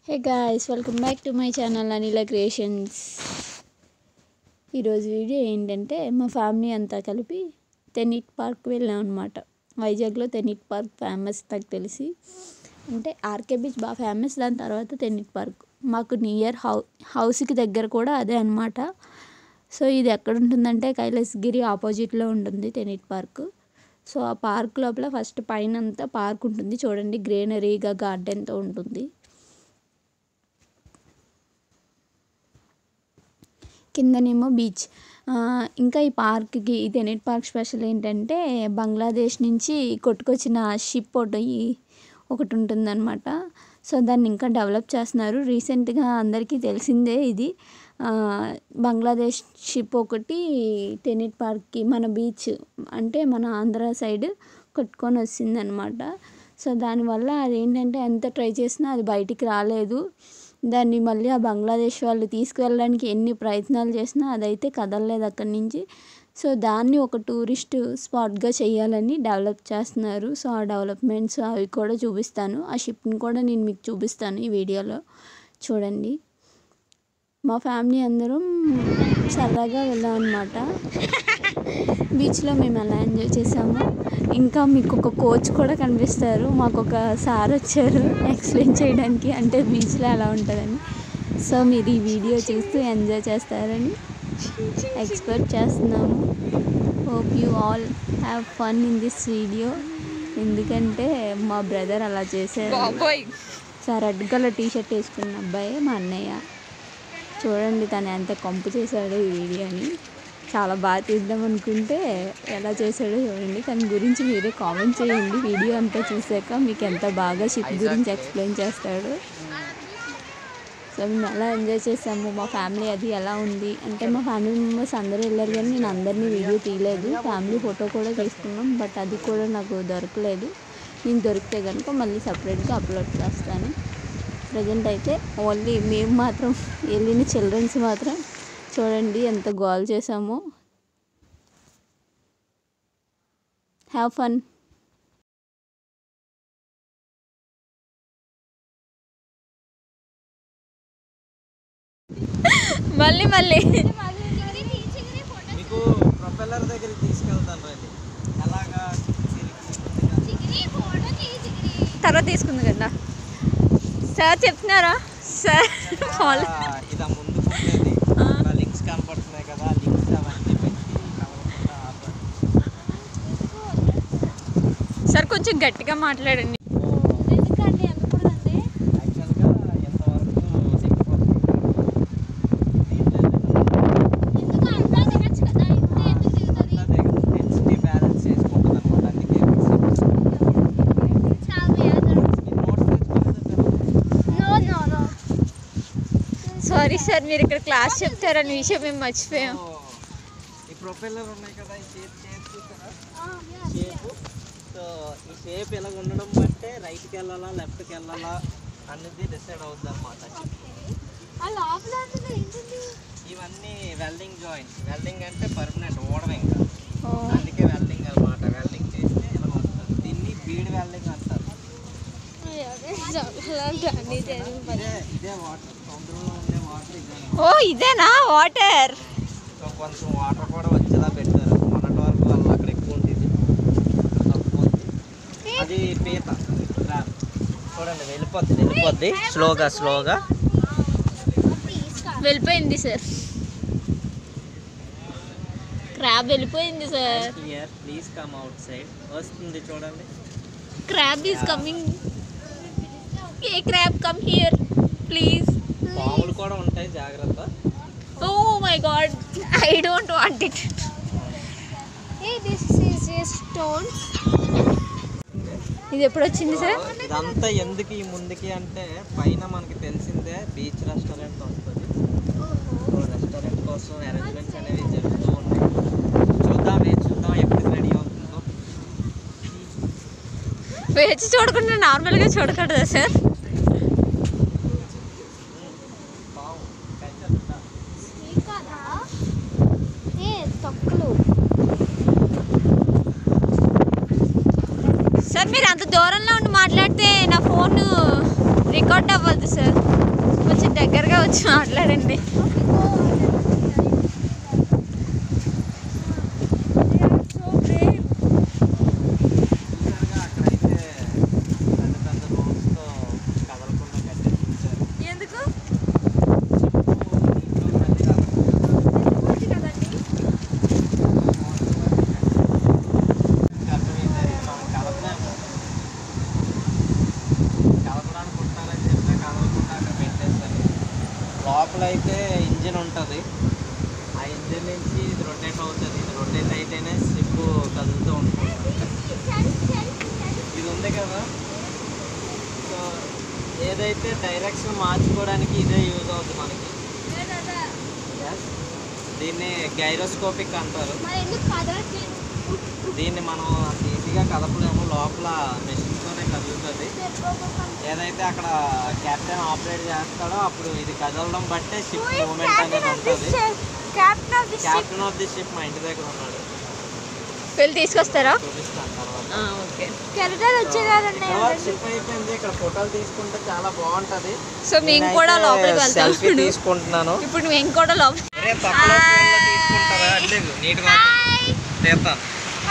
Hey guys welcome back to my channel Anila creations ఈరోజు video ఏంటంటే మా ఫ్యామిలీ అంతా కలిపి తెనిట్ పార్క్ వెళ్ళాం అనమాట వైజాగ్లో తెనిట్ పార్క్ ఫేమస్ నాకు తెలిసి అంటే ఆర్కే బీచ్ బాగా ఫేమస్ దాని తర్వాత తెనిట్ పార్క్ మాకు నియర్ హౌ హౌస్కి దగ్గర కూడా అదే అనమాట సో ఇది ఎక్కడ ఉంటుందంటే కైలాసగిరి ఆపోజిట్లో ఉంటుంది తెనిట్ పార్క్ సో ఆ పార్క్ లోపల ఫస్ట్ పైన అంతా పార్క్ ఉంటుంది చూడండి గ్రీనరీగా గార్డెన్తో ఉంటుంది కిందనేమో బీచ్ ఆ, ఇంకా ఈ పార్క్కి ఈ తెనెట్ పార్క్ స్పెషల్ ఏంటంటే బంగ్లాదేశ్ నుంచి కొట్టుకొచ్చిన షిప్ ఒకటి ఒకటి ఉంటుందన్నమాట సో దాన్ని ఇంకా డెవలప్ చేస్తున్నారు రీసెంట్గా అందరికీ తెలిసిందే ఇది ఆ, బంగ్లాదేశ్ షిప్ ఒకటి టెనెట్ పార్క్కి మన బీచ్ అంటే మన ఆంధ్ర సైడ్ కొట్టుకొని వచ్చిందనమాట సో దానివల్ల అదేంటంటే ఎంత ట్రై చేసినా అది బయటికి రాలేదు దాన్ని మళ్ళీ ఆ బంగ్లాదేశ్ వాళ్ళు తీసుకువెళ్ళడానికి ఎన్ని ప్రయత్నాలు చేసినా అదైతే కదలలేదు అక్కడి నుంచి సో దాన్ని ఒక టూరిస్ట్ స్పాట్గా చేయాలని డెవలప్ చేస్తున్నారు సో ఆ డెవలప్మెంట్స్ అవి కూడా చూపిస్తాను ఆ షిప్ని కూడా నేను మీకు చూపిస్తాను ఈ వీడియోలో చూడండి మా ఫ్యామిలీ అందరం సరదాగా వెళ్ళాం అనమాట బీచ్లో మేము ఎలా ఎంజాయ్ చేసాము ఇంకా మీకు ఒక కోచ్ కూడా కనిపిస్తారు మాకు ఒక సార్ వచ్చారు ఎక్స్ప్లెయిన్ చేయడానికి అంటే బీచ్లో ఎలా ఉంటుందని సో మీరు ఈ వీడియో చూస్తూ ఎంజాయ్ చేస్తారని ఎక్స్పెక్ట్ చేస్తున్నాము hope you all have fun in this video ఎందుకంటే మా బ్రదర్ అలా చేశారు sir red colour T shirt వేసుకున్న అబ్బాయి మా అన్నయ్య చూడండి తను ఎంత కంపు చేశాడో ఈ వీడియోని చాలా బాగా తీద్దాం అనుకుంటే ఎలా చేశాడో చూడండి తన గురించి మీరే కామెంట్ చేయండి వీడియో అంతా చూసాక మీకు ఎంత బాగా షిప్ గురించి ఎక్స్ప్లెయిన్ చేస్తాడు సో మేము ఎలా ఎంజాయ్ చేసాము మా ఫ్యామిలీ అది ఎలా ఉంది అంటే మా ఫ్యామిలీ మెంబర్స్ అందరూ వెళ్ళారు కానీ నేను అందరినీ వీడియో తీయలేదు ఫ్యామిలీ ఫోటో కూడా తీసుకున్నాం బట్ అది కూడా నాకు దొరకలేదు నేను దొరికితే కనుక మళ్ళీ సపరేట్గా అప్లోడ్ చేస్తాను ప్రజెంట్ అయితే ఓన్లీ మేము మాత్రం వెళ్ళిన చిల్డ్రన్స్ మాత్రం చూడండి ఎంత గోల్ చేసామో హ్యావ్ ఫన్ మళ్ళీ మళ్ళీ మీకు ప్రొపెల్లర్ దగ్గరికి తీసుకెళ్తాను రండి ఎలాగా తర్వాత తీసుకుంది కదా సార్ చెప్తున్నారా సార్ ఫాలో ఇలా ముందు ఉండేది లింక్స్ కనపడుతున్నాయి కదా ఆ లింక్స్ అవన్నీ పెట్టి కలవకుండా ఆపండి. సార్ కొంచెం గట్టిగా మాట్లాడండి యాక్చువల్గా ఎంతవరకు దిగిపోతుంది డెన్సిటీ బ్యాలెన్స్ చేసుకుంటుంది అనమాట అందుకే మీరు నోట్స్ తెచ్చుకోలేదు సారీ సార్ మీరు ఇక్కడ క్లాస్ చెప్తారని విషయం మేము మర్చిపోయాం ఈ ప్రొపెల్లర్ ఉన్నాయి కదా ఈ షేప్ షేప్ చూసారా షేప్ సో ఈ షేప్ ఇలా ఉండడం బట్టే రైట్కి వెళ్ళాలా లెఫ్ట్కి వెళ్ళాలా అనేది డిసైడ్ అవుద్ది అనమాట ఇవన్నీ వెల్డింగ్ జాయింట్స్ వెల్డింగ్ అంటే పర్మనెంట్ ఓడమే ఇంకా అందుకే వెల్డింగ్ అనమాట వెల్డింగ్ చేస్తే ఇలా వస్తుంది దీన్ని బీడ్ వెల్డింగ్ అంటారు ఇదే ఇదే వాటర్ సముద్రంలో ఉండే వాటర్ ఇదే అన్నమాట. ఓ ఇదేనా వాటర్ సో కొంచెం వాటర్ కూడా వచ్చేలా పెట్టారు మొన్నటి వరకు వాళ్ళు అక్కడ ఎక్కువ ఉంటుంది తక్కువ ఉంది అది పీత క్రాబ్ చూడండి వెళ్ళిపోద్ది వెళ్ళిపోద్ది స్లోగా స్లోగా వెళ్ళిపోయింది సార్ క్రాబ్ వెళ్ళిపోయింది sir clear please come out side వస్తుంది చూడండి crab is coming a crab come here please పాములు కూడా ఉంటాయి జాగ్రత్త oh my god I don't want it ఇది ఎప్పుడు వచ్చింది సార్ ఇదంతా ఎందుకు ఈ ముందుకి అంటే పైన మనకి తెలిసిందే బీచ్ రెస్టారెంట్ వస్తుంది రెస్టారెంట్ కోసం అరేంజ్మెంట్స్ అనేవి జరుగుతూ ఉన్నాయి చూద్దాం వేచి చూద్దాం ఎప్పుడు రెడీ అవుతుందో వేచి చూడకుండా నార్మల్గా చూడకూడదా సార్ పాము పెంచుతా సార్ మీరు అంత దూరంలో ఉండి మాట్లాడితే నా ఫోన్ రికార్డ్ అవ్వద్దు సార్ కొంచెం దగ్గరగా వచ్చి మాట్లాడండి చూసారుగా అక్కడైతే పెద్ద పెద్ద రోడ్స్తో కదలకుండా కట్టేసి ఎందుకు లోపల అయితే ఇంజిన్ ఉంటుంది ఆ ఇంజిన్ నుంచి ఇది రొటేట్ అవుతుంది ఇది రొటేట్ అయితేనే షిప్ కదులుతూ ఉంటుంది ఇది ఉంది కదా సో ఏదైతే డైరెక్షన్ మార్చుకోవడానికి ఇదే యూజ్ అవుతుంది మనకి Yes. దీన్ని గైరోస్కోపిక్ అంటారు దీన్ని మనం అంత ఈజీగా కదపలేము లోపల మెషిన్తోనే కదులుతుంది ఏదైతే అక్కడ కెప్టెన్ ఆపరేట్ చేస్తాడో అప్పుడు ఇది కదలడం బట్టే షిప్ మూమెంట్ అనేది ఉంటుంది కెప్టెన్ ఆఫ్ ది షిప్ మా ఇంటి దగ్గర ఉన్నాడు వెళ్ళి తీసుకొస్తారా చూపిస్తాను తర్వాత ఓకే షిప్ అయిపోయింది ఇక్కడ ఫోటోలు తీసుకుంటే చాలా బాగుంటది సో మేము కూడా లోపలికి వెళ్తాం సెల్ఫీ ఇప్పుడు తీసుకుంటున్నాను ఇప్పుడు మేము కూడా లోపల అరే పక్కన ఫోన్లో తీసుకుంటారా అట్లేదు నీట్గా తీస్తాను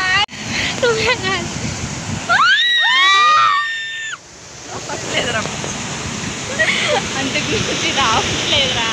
అంటే గుర్తు రావట్లేదురా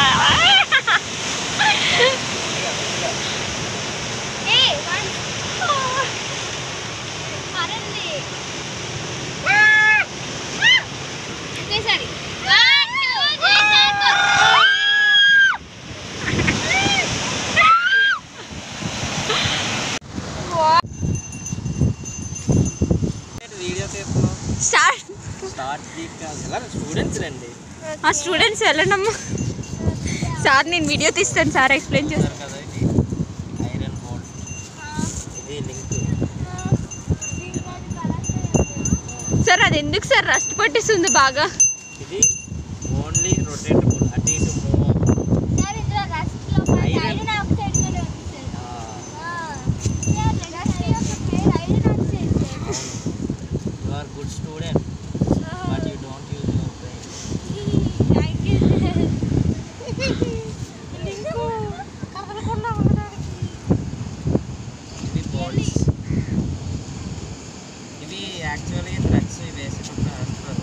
వీడియో తీస్తున్నాం స్టార్ట్ స్టార్ట్ ఎలా స్టూడెంట్స్ రండి ఆ స్టూడెంట్స్ వెళ్ళండమ్మా సార్ నేను వీడియో తీస్తాను సార్ ఎక్స్ప్లెయిన్ చేస్తాను చూసారు కదా ఇది ఐరన్ బోల్ట్ ఇది లింక్ సార్ అది ఎందుకు సార్ రస్ట్ పట్టిస్తుంది బాగా ఇది ఓన్లీ రొటేటబుల్ అటు ఇటు move you are good student but you don't use your brain ఇవి బోల్ట్స్ ఇవి యాక్చువల్లీ థ్రెడ్స్ వేసినప్పుడు వేస్తారు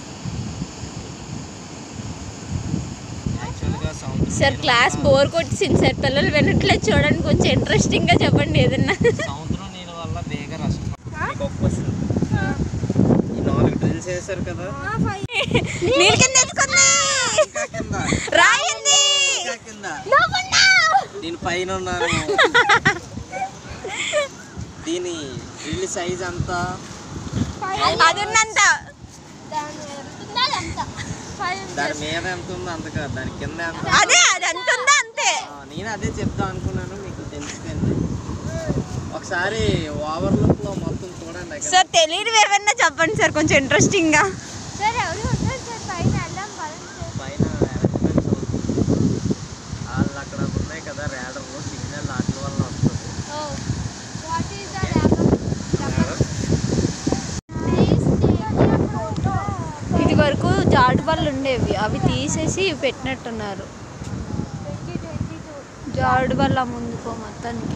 యాక్చువల్గా సౌండ్ సార్ క్లాస్ బోర్ కొట్టింది సార్ పిల్లలు వినట్లేదు చూడండి కొంచెం ఇంట్రెస్టింగ్గా చెప్పండి ఏదన్నా సముద్రం నీళ్ళ వల్ల వేగ నష్టం మీకు ఒక క్వశ్చన్ ఈ నాలుగు డ్రిల్స్ వేశారు కదా నీళ్ళ కింద తెచ్చుకుంది ఇంకా కింద రాయండి ఇంకా కింద దీని పైన ఉన్నాను దీని డ్రిల్ సైజ్ అంతా అది ఉన్నంత దాని మీద ఎంత ఉందో అంత కాదు దాని కింద ఎంత అదే అది ఎంత ఉందో అంతే ఆ, నేను అదే చెప్దాం అనుకున్నాను మీకు తెలిసిపోయింది ఒకసారి ఓవర్లుక్ లో మొత్తం చూడండి అక్కడ. సార్ తెలియదు ఏమన్నా చెప్పండి సార్ కొంచెం ఇంట్రెస్టింగ్గా పైన arrangements అవుతుంది. వాళ్ళు అక్కడ ఉన్నాయి కదా రేడర్లు సిగ్నల్ వాటి వల్ల వస్తుంది ఇది వరకు జాడు బళ్ళు ఉండేవి అవి తీసేసి ఇవి పెట్టినట్టున్నారు జాడు బల్ల ముందుకో మొత్తానికి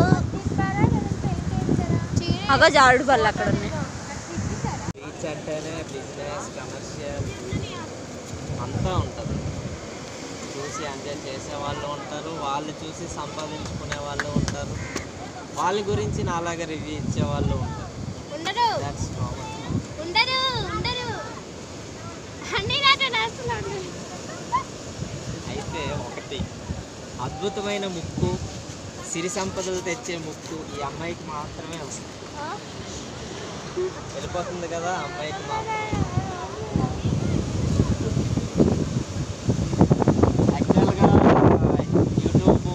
అగో జాడు బల్ల అక్కడ ఉన్నాయి బీచ్ అంటేనే బిజినెస్ కమర్షియల్ అంతా ఉంటుంది చూసి ఎంజాయ్ చేసే వాళ్ళు ఉంటారు వాళ్ళు చూసి సంపాదించుకునే వాళ్ళు ఉంటారు వాళ్ళ గురించి నాలాగా రివ్యూ ఇచ్చే వాళ్ళు ఉంటారు ఉండరు దాట్స్ కామన్ ఉండరు ఉండరు అన్ని నాతో రాస్తున్నాడు అయితే ఒకటి అద్భుతమైన ముక్కు సిరి సంపదలు తెచ్చే ముక్కు ఈ అమ్మాయికి మాత్రమే ఉంది వెళ్ళిపోతుంది కదా అమ్మాయికి మాత్రమే యాక్చువల్గా యూట్యూబ్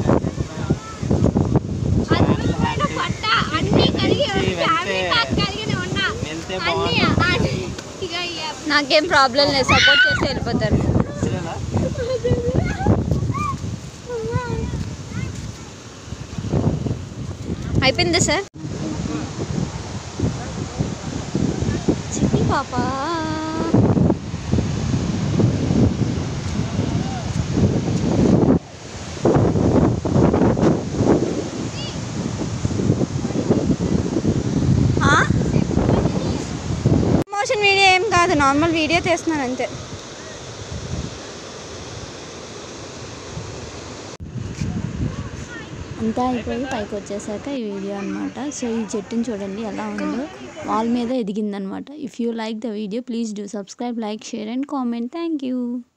అద్భుతమైన పట్ట అన్ని కలిగి వెళ్తే- ఫ్యామిలీ ప్యాక్ కలిగి ఉన్నా వెళ్తే అన్ని బాగుంటుంది ఇక ఇక నాకేం ప్రాబ్లం లేదు సపోర్ట్ చేసి వెళ్ళిపోతారు సరేనా? అయిపోయిందా సార్ చిన్ని పాప ప్రమోషన్ వీడియో ఏం కాదు నార్మల్ వీడియో తీస్తున్నాను అంతే అంతా అయిపోయి పైకి వచ్చేసాక ఈ వీడియో అనమాట సో ఈ చెట్టుని చూడండి ఎలా ఉందో వాల్ మీద ఎదిగిందనమాట if you like the video please do subscribe like share and comment thank you